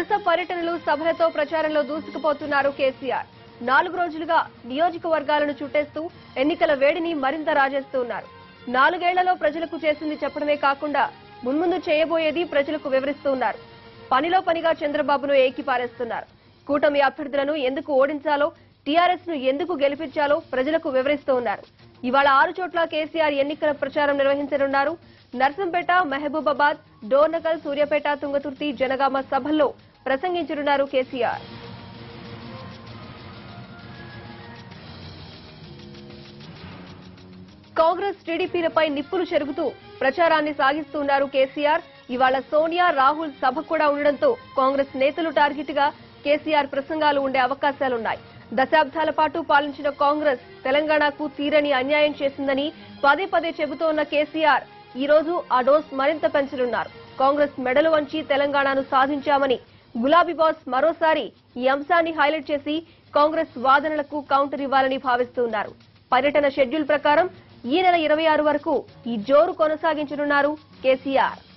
వరుస పర్యటనలు సభలతో ప్రచారంలో దూసుకుపోతున్నారు కేసీఆర్ నాలుగు రోజులుగా నియోజకవర్గాలను చుట్టేస్తూ ఎన్నికల వేడిని మరింత రాజేస్తున్నారు నాలుగేళ్లలో ప్రజలకు చేసింది చెప్పడమే కాకుండా మున్ముందు చేయబోయేది ప్రజలకు వివరిస్తున్నారు పనిలో పనిగా చంద్రబాబును ఏకిపారేస్తున్నారు కూటమి అభ్యర్థులను ఎందుకు ఓడించాలో టీఆర్ఎస్ ను ఎందుకు గెలిపించాలో ప్రజలకు వివరిస్తూ ఉన్నారు ఇవాళ ఆరు చోట్ల కేసీఆర్ ఎన్నికల ప్రచారం నిర్వహించనున్నారు నర్సంపేట మహబూబాబాద్ డోర్నకల్ సూర్యాపేట తుంగతుర్తి జనగామ సభల్లో ప్రసంగించనున్నారు కేసీఆర్ కాంగ్రెస్ టీడీపీలపై నిప్పులు చెరుగుతూ ప్రచారాన్ని సాగిస్తున్నారు కేసీఆర్ ఇవాళ సోనియా రాహుల్ సభ కూడా ఉండడంతో కాంగ్రెస్ నేతలు టార్గెట్ గా కేసీఆర్ ప్రసంగాలు ఉండే అవకాశాలున్నాయి దశాబ్దాల పాటు పాలించిన కాంగ్రెస్ తెలంగాణకు తీరని అన్యాయం చేసిందని పదే పదే చెబుతోన్న కేసీఆర్ ఈ రోజు ఆ డోస్ మరింత పెంచనున్నారు కాంగ్రెస్ మెడలు వంచి తెలంగాణను సాధించామని గులాబీ బాస్ మరోసారి ఈ అంశాన్ని హైలైట్ చేసి కాంగ్రెస్ వాదనలకు కౌంటర్ ఇవ్వాలని భావిస్తున్నారు పర్యటన షెడ్యూల్ ప్రకారం ఈ నెల ఇరవై ఆరు వరకు ఈ జోరు కొనసాగించనున్నారు కేసీఆర్